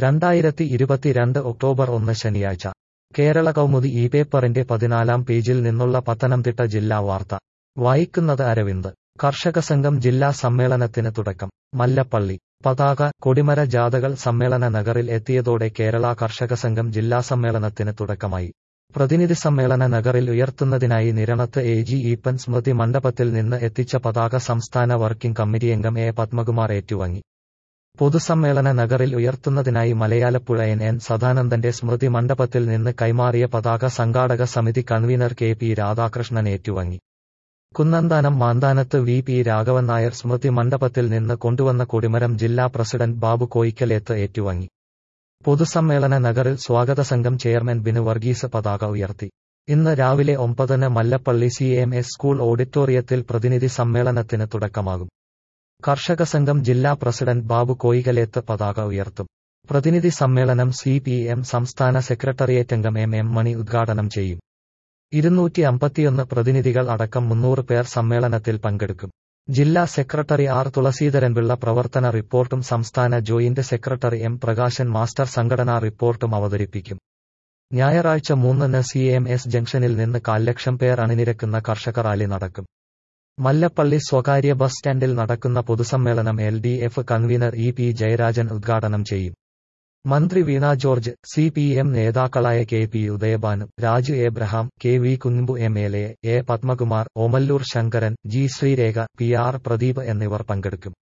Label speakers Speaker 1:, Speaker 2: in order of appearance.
Speaker 1: രണ്ടായിരത്തി ഇരുപത്തിരണ്ട് ഒക്ടോബർ ഒന്ന് ശനിയാഴ്ച കേരള കൗമുദി ഈ പേപ്പറിന്റെ പതിനാലാം പേജിൽ നിന്നുള്ള പത്തനംതിട്ട ജില്ലാ വാർത്ത വായിക്കുന്നത് അരവിന്ദ് കർഷക സംഘം ജില്ലാ സമ്മേളനത്തിന് തുടക്കം മല്ലപ്പള്ളി പതാക കൊടിമര ജാഥകൾ സമ്മേളന നഗറിൽ എത്തിയതോടെ കേരള കർഷക സംഘം ജില്ലാ സമ്മേളനത്തിന് തുടക്കമായി പ്രതിനിധി സമ്മേളന നഗറിൽ ഉയർത്തുന്നതിനായി നിരണത്ത് എ ജി ഈപ്പൻ സ്മൃതി മണ്ഡപത്തിൽ നിന്ന് എത്തിച്ച പതാക സംസ്ഥാന വർക്കിംഗ് കമ്മിറ്റി അംഗം എ പത്മകുമാർ ഏറ്റുവാങ്ങി പൊതുസമ്മേളന നഗറിൽ ഉയർത്തുന്നതിനായി മലയാലപ്പുഴ എൻ എൻ സദാനന്ദന്റെ സ്മൃതി മണ്ഡപത്തിൽ നിന്ന് കൈമാറിയ പതാക സംഘാടക സമിതി കൺവീനർ കെ പി രാധാകൃഷ്ണൻ ഏറ്റുവാങ്ങി കുന്നന്താനം മാന്താനത്ത് വി പി രാഘവൻ നായർ സ്മൃതി മണ്ഡപത്തിൽ നിന്ന് കൊണ്ടുവന്ന കൊടിമരം ജില്ലാ പ്രസിഡന്റ് ബാബു കോയിക്കലേത്ത് ഏറ്റുവാങ്ങി പൊതുസമ്മേളന നഗറിൽ സ്വാഗത സംഘം ചെയർമാൻ ബിനു വർഗീസ് പതാക ഉയർത്തി ഇന്ന് രാവിലെ ഒമ്പതിന് Mallappally C M S school ഓഡിറ്റോറിയത്തിൽ പ്രതിനിധി സമ്മേളനത്തിന് തുടക്കമാകും കർഷക സംഘം ജില്ലാ പ്രസിഡന്റ് ബാബു കോയികലേത്ത് പതാക ഉയർത്തും പ്രതിനിധി സമ്മേളനം സി പി എം സംസ്ഥാന സെക്രട്ടേറിയറ്റ് അംഗം എം എം മണി ഉദ്ഘാടനം ചെയ്യും ഇരുന്നൂറ്റി അമ്പത്തിയൊന്ന് പ്രതിനിധികൾ അടക്കം മുന്നൂറ് പേർ സമ്മേളനത്തിൽ പങ്കെടുക്കും ജില്ലാ സെക്രട്ടറി ആർ തുളസീധരൻപിള്ള പ്രവർത്തന റിപ്പോർട്ടും സംസ്ഥാന joint secretary M Prakashan master സംഘടനാ റിപ്പോർട്ടും അവതരിപ്പിക്കും ഞായറാഴ്ച മൂന്നിന് സി എം എസ് ജംഗ്ഷനിൽ നിന്ന് കാൽ ലക്ഷം പേർ അണിനിരക്കുന്ന കർഷക റാലി നടക്കും മല്ലപ്പള്ളി സ്വകാര്യ ബസ് സ്റ്റാൻഡിൽ നടക്കുന്ന പൊതുസമ്മേളനം L D F convener E P Jayarajan ഉദ്ഘാടനം ചെയ്യും മന്ത്രി Veena George C P M നേതാക്കളായ K P Udayabhanu Raju Abraham K V Kunhambu M L A A Padmakumar Omallur Sankaran G Sreerekha P R Pradeep എന്നിവർ പങ്കെടുക്കും